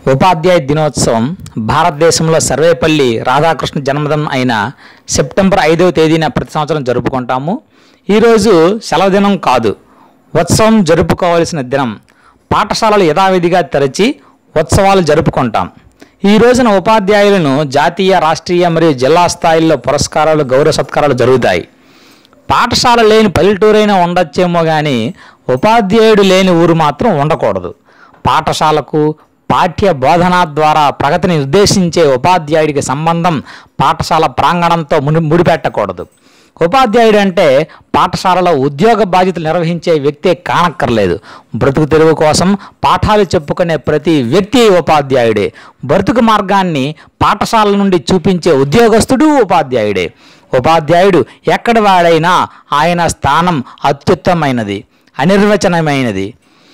ఉపాధ్యాయ దినోత్సవం భారతదేశంలో సర్వేపల్లి రాధాకృష్ణ జన్మదినం అయిన సెప్టెంబర్ ఐదవ తేదీన ప్రతి సంవత్సరం జరుపుకుంటాము ఈరోజు సెలవు దినం కాదు ఉత్సవం జరుపుకోవాల్సిన దినం పాఠశాలలు యథావిధిగా తెరచి ఉత్సవాలు జరుపుకుంటాం ఈ రోజున ఉపాధ్యాయులను జాతీయ రాష్ట్రీయ మరియు జిల్లా స్థాయిల్లో పురస్కారాలు గౌరవ సత్కారాలు జరుగుతాయి పాఠశాల లేని పల్లెటూరైనా ఉండొచ్చేమో కానీ ఉపాధ్యాయుడు లేని ఊరు మాత్రం ఉండకూడదు పాఠశాలకు పాఠ్య బోధన ద్వారా ప్రగతిని ఉద్దేశించే ఉపాధ్యాయుడికి సంబంధం పాఠశాల ప్రాంగణంతో ముడి ముడిపెట్టకూడదు ఉపాధ్యాయుడు అంటే పాఠశాలలో ఉద్యోగ బాధ్యతలు నిర్వహించే వ్యక్తే కానక్కర్లేదు బ్రతుకు తెరువు కోసం పాఠాలు చెప్పుకునే ప్రతి వ్యక్తి ఉపాధ్యాయుడే బ్రతుకు మార్గాన్ని పాఠశాల నుండి చూపించే ఉద్యోగస్తుడు ఉపాధ్యాయుడే ఉపాధ్యాయుడు ఎక్కడి వాడైనా ఆయన స్థానం అత్యుత్తమైనది అనిర్వచనమైనది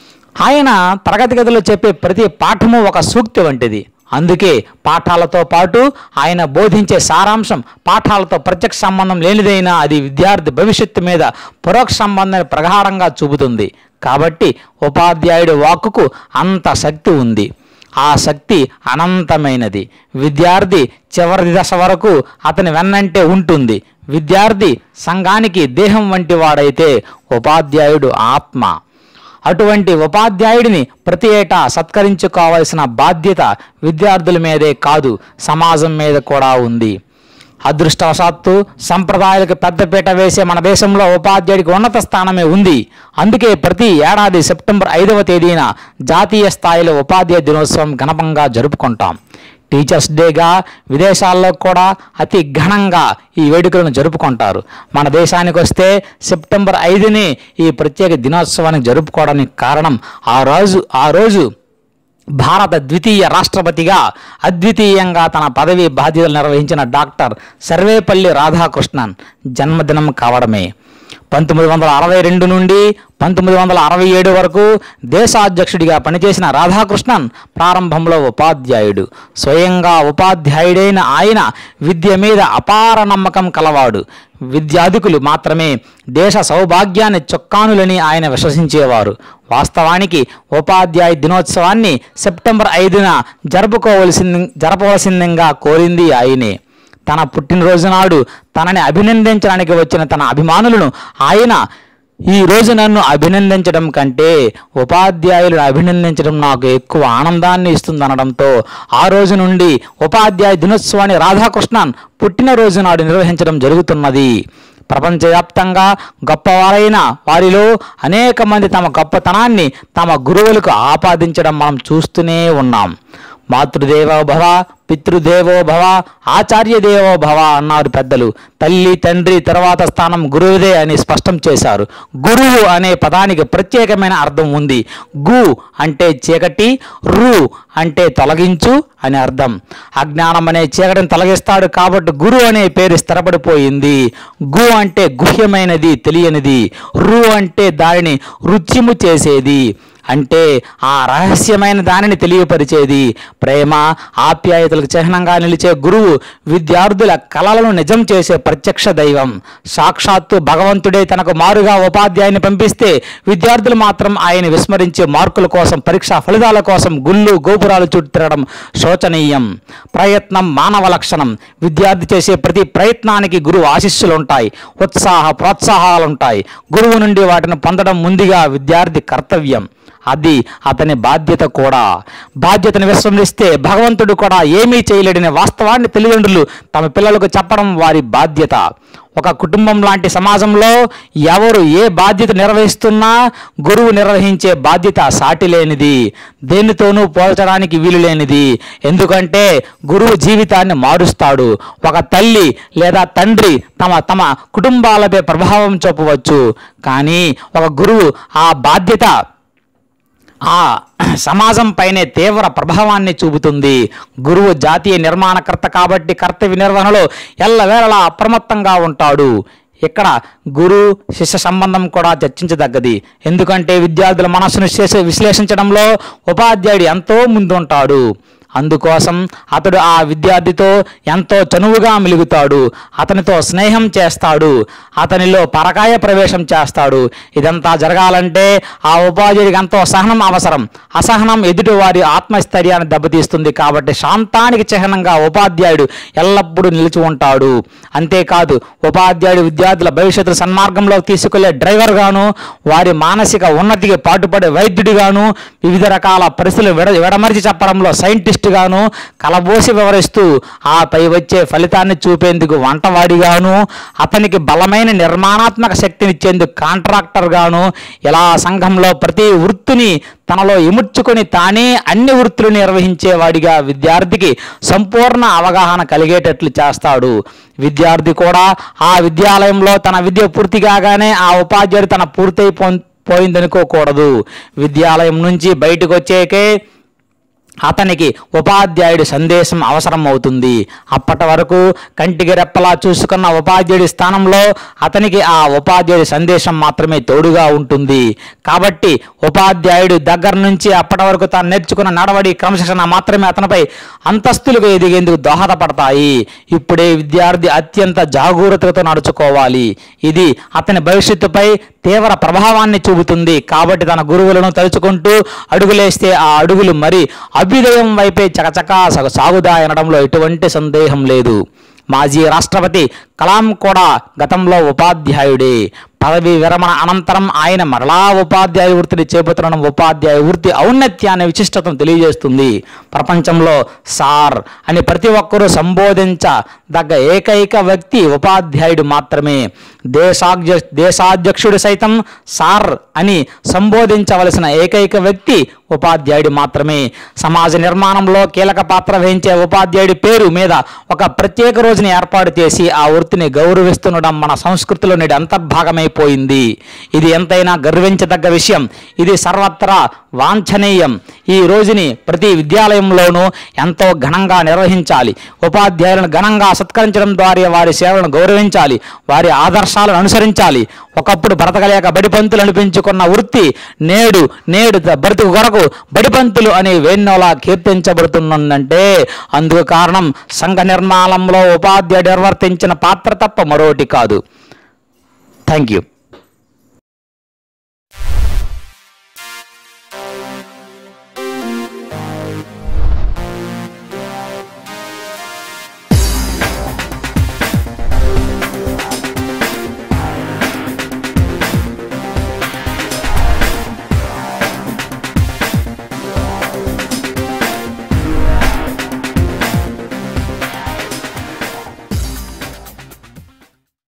ఆయన తరగతి గదిలో చెప్పే ప్రతి పాఠము ఒక సూక్తి వంటిది అందుకే పాఠాలతో పాటు ఆయన బోధించే సారాంశం పాఠాలతో ప్రత్యక్ష సంబంధం లేనిదైనా అది విద్యార్థి భవిష్యత్తు మీద పరోక్ష సంబంధాన్ని ప్రగాఢంగా చూపుతుంది కాబట్టి ఉపాధ్యాయుడి వాక్కుకు అంత శక్తి ఉంది ఆ శక్తి అనంతమైనది విద్యార్థి చివరి దశ వరకు అతని వెన్నంటే ఉంటుంది విద్యార్థి సంఘానికి దేహం వంటి వాడైతే ఉపాధ్యాయుడు ఆత్మ అటువంటి ఉపాధ్యాయుడిని ప్రతి ఏటా సత్కరించుకోవాల్సిన బాధ్యత విద్యార్థుల మీదే కాదు సమాజం మీద కూడా ఉంది అదృష్టవశాత్తు సంప్రదాయాలకు పెద్దపీట వేసే మన దేశంలో ఉపాధ్యాయుడికి ఉన్నత స్థానమే ఉంది అందుకే ప్రతి ఏడాది సెప్టెంబర్ ఐదవ తేదీన జాతీయ స్థాయిలో ఉపాధ్యాయ దినోత్సవం ఘనంగా జరుపుకుంటాం టీచర్స్ డేగా విదేశాల్లో కూడా అతి ఘనంగా ఈ వేడుకలను జరుపుకుంటారు మన దేశానికి వస్తే సెప్టెంబర్ ఐదుని ఈ ప్రత్యేక దినోత్సవాన్ని జరుపుకోవడానికి కారణం ఆ రోజు ఆ రోజు భారత ద్వితీయ రాష్ట్రపతిగా అద్వితీయంగా తన పదవి బాధ్యతలు నిర్వహించిన డాక్టర్ సర్వేపల్లి రాధాకృష్ణన్ జన్మదినం కావడమే పంతొమ్మిది వందల అరవై రెండు నుండి పంతొమ్మిది వందల అరవై ఏడు వరకు దేశాధ్యక్షుడిగా పనిచేసిన రాధాకృష్ణన్ ప్రారంభంలో ఉపాధ్యాయుడు స్వయంగా ఉపాధ్యాయుడైన ఆయన విద్య మీద అపార నమ్మకం కలవాడు విద్యాధికులు మాత్రమే దేశ సౌభాగ్యాన్ని చొక్కానులని ఆయన విశ్వసించేవారు వాస్తవానికి ఉపాధ్యాయ దినోత్సవాన్ని సెప్టెంబర్ ఐదున జరుపుకోవలసింది జరపవలసిందిగా కోరింది ఆయనే తన పుట్టినరోజు నాడు తనని అభినందించడానికి వచ్చిన తన అభిమానులను ఆయన ఈ రోజు నన్ను అభినందించడం కంటే ఉపాధ్యాయులను అభినందించడం నాకు ఎక్కువ ఆనందాన్ని ఇస్తుందనడంతో ఆ రోజు నుండి ఉపాధ్యాయ దినోత్సవాన్ని రాధాకృష్ణన్ పుట్టినరోజు నాడు నిర్వహించడం జరుగుతున్నది ప్రపంచవ్యాప్తంగా గొప్పవారైన వారిలో అనేక మంది తమ గొప్పతనాన్ని తమ గురువులకు ఆపాదించడం మనం చూస్తూనే ఉన్నాం మాతృదేవో భవ పితృదేవో భవ ఆచార్య దేవో భవ అన్నారు పెద్దలు తల్లి తండ్రి తర్వాత స్థానం గురువుదే అని స్పష్టం చేశారు గురువు అనే పదానికి ప్రత్యేకమైన అర్థం ఉంది గు అంటే చీకటి రు అంటే తొలగించు అని అర్థం అజ్ఞానం అనే చీకటిని తొలగిస్తాడు కాబట్టి గురు అనే పేరు స్థిరపడిపోయింది గు అంటే గుహ్యమైనది తెలియనిది రు అంటే దానిని రుచిము చేసేది అంటే ఆ రహస్యమైన దానిని తెలియపరిచేది ప్రేమ ఆప్యాయతలకు చిహ్నంగా నిలిచే గురువు విద్యార్థుల కలలను నిజం చేసే ప్రత్యక్ష దైవం సాక్షాత్తు భగవంతుడే తనకు మారుగా ఉపాధ్యాయుని పంపిస్తే విద్యార్థులు మాత్రం ఆయన విస్మరించే మార్కుల కోసం పరీక్షా ఫలితాల కోసం గుళ్ళు గోపురాలు చుట్టూ తిరగడం శోచనీయం ప్రయత్నం మానవ లక్షణం విద్యార్థి చేసే ప్రతి ప్రయత్నానికి గురువు ఆశీస్సులు ఉంటాయి ఉత్సాహ ప్రోత్సాహాలు ఉంటాయి గురువు నుండి వాటిని పొందడం ముందుగా విద్యార్థి కర్తవ్యం అది అతని బాధ్యత కూడా బాధ్యతను విస్మరిస్తే భగవంతుడు కూడా ఏమీ చేయలేడనే వాస్తవాన్ని తల్లిదండ్రులు తమ పిల్లలకు చెప్పడం వారి బాధ్యత ఒక కుటుంబం లాంటి సమాజంలో ఎవరు ఏ బాధ్యత నిర్వహిస్తున్నా గురువు నిర్వహించే బాధ్యత సాటి లేనిది దేనితోనూ పోల్చడానికి వీలు లేనిది ఎందుకంటే గురువు జీవితాన్ని మారుస్తాడు ఒక తల్లి లేదా తండ్రి తమ తమ కుటుంబాలపై ప్రభావం చూపవచ్చు కానీ ఒక గురువు ఆ బాధ్యత ఆ సమాజం పైనే తీవ్ర ప్రభావాన్ని చూపుతుంది గురువు జాతీయ నిర్మాణకర్త కాబట్టి కర్తవ్య నిర్వహణలో ఎల్లవేళలా అప్రమత్తంగా ఉంటాడు ఇక్కడ గురు శిష్య సంబంధం కూడా చర్చించదగ్గది ఎందుకంటే విద్యార్థుల మనస్సును చేసే విశ్లేషించడంలో ఉపాధ్యాయుడు ఎంతో ముందుంటాడు అందుకోసం అతడు ఆ విద్యార్థితో ఎంతో చనువుగా మెలుగుతాడు అతనితో స్నేహం చేస్తాడు అతనిలో పరకాయ ప్రవేశం చేస్తాడు ఇదంతా జరగాలంటే ఆ ఉపాధ్యాయుడికి ఎంతో సహనం అవసరం అసహనం ఎదుటి వారి ఆత్మస్థైర్యాన్ని దెబ్బతీస్తుంది కాబట్టి శాంతానికి చిహ్నంగా ఉపాధ్యాయుడు ఎల్లప్పుడూ నిలిచి ఉంటాడు అంతేకాదు ఉపాధ్యాయుడు విద్యార్థుల భవిష్యత్తు సన్మార్గంలో తీసుకెళ్లే డ్రైవర్ గాను వారి మానసిక ఉన్నతికి పాటుపడే వైద్యుడిగాను వివిధ రకాల పరిస్థితులు విడ విడమరిచి చెప్పడంలో సైంటిస్ట్ గాను కలబోసి వివరిస్తూ ఆపై వచ్చే ఫలితాన్ని చూపేందుకు వంటవాడిగాను అతనికి బలమైన నిర్మాణాత్మక శక్తినిచ్చేందుకు కాంట్రాక్టర్ గాను ఇలా సంఘంలో ప్రతి వృత్తిని తనలో ఇముడ్చుకొని తానే అన్ని వృత్తులు నిర్వహించేవాడిగా విద్యార్థికి సంపూర్ణ అవగాహన కలిగేటట్లు చేస్తాడు విద్యార్థి కూడా ఆ విద్యాలయంలో తన విద్య పూర్తి కాగానే ఆ ఉపాధ్యాయుడు తన పూర్తయిపో పోయిందనుకోకూడదు విద్యాలయం నుంచి బయటకు వచ్చేకే అతనికి ఉపాధ్యాయుడి సందేశం అవసరం అవుతుంది అప్పటి వరకు కంటికి రెప్పలా చూసుకున్న ఉపాధ్యాయుడి స్థానంలో అతనికి ఆ ఉపాధ్యాయుడి సందేశం మాత్రమే తోడుగా ఉంటుంది కాబట్టి ఉపాధ్యాయుడి దగ్గర నుంచి అప్పటి వరకు తాను నేర్చుకున్న నడవడి క్రమశిక్షణ మాత్రమే అతనిపై అంతస్తులకు ఎదిగేందుకు దోహదపడతాయి ఇప్పుడే విద్యార్థి అత్యంత జాగరూకతతో నడుచుకోవాలి ఇది అతని భవిష్యత్తుపై తీవ్ర ప్రభావాన్ని చూపుతుంది కాబట్టి తన గురువులను తలుచుకుంటూ అడుగులేస్తే ఆ అడుగులు మరి అభ్యుదయం వైపే చకచకా సగ- సాగుదాయనడంలో ఎటువంటి సందేహం లేదు మాజీ రాష్ట్రపతి కలాం కూడా గతంలో ఉపాధ్యాయుడే పదవి విరమణ అనంతరం ఆయన మరలా ఉపాధ్యాయ వృత్తిని చేపడుతున్న ఉపాధ్యాయ వృత్తి ఔన్నత్యాన్ని విశిష్టతను తెలియజేస్తుంది ప్రపంచంలో సార్ అని ప్రతి ఒక్కరూ సంబోధించదగ్గ ఏకైక వ్యక్తి ఉపాధ్యాయుడు మాత్రమే దేశాధ్య దేశాధ్యక్షుడు సైతం సార్ అని సంబోధించవలసిన ఏకైక వ్యక్తి ఉపాధ్యాయుడు మాత్రమే సమాజ నిర్మాణంలో కీలక పాత్ర వహించే ఉపాధ్యాయుడి పేరు మీద ఒక ప్రత్యేక రోజుని ఏర్పాటు చేసి ఆ వృత్తిని గౌరవిస్తుండడం మన సంస్కృతిలో నేడు అంతర్భాగమైపోయింది ఇది ఎంతైనా గర్వించదగ్గ విషయం ఇది సర్వత్రా వాంఛనీయం ఈ రోజుని ప్రతి విద్యాలయంలోనూ ఎంతో ఘనంగా నిర్వహించాలి ఉపాధ్యాయులను ఘనంగా సత్కరించడం ద్వారా వారి సేవలను గౌరవించాలి వారి ఆదర్శాలను అనుసరించాలి ఒకప్పుడు బ్రతకలేక బడిపంతులు అనిపించుకున్న వృత్తి నేడు నేడు ద- బ్రతుకు కొరకు బడిపంతులు అనే వేణోలా కీర్తించబడుతుందంటే అందుకు కారణం సంఘ నిర్మాణంలో ఉపాధ్యాయుడు నిర్వర్తించిన పాత్ర తప్ప మరొకటి కాదు థ్యాంక్ యూ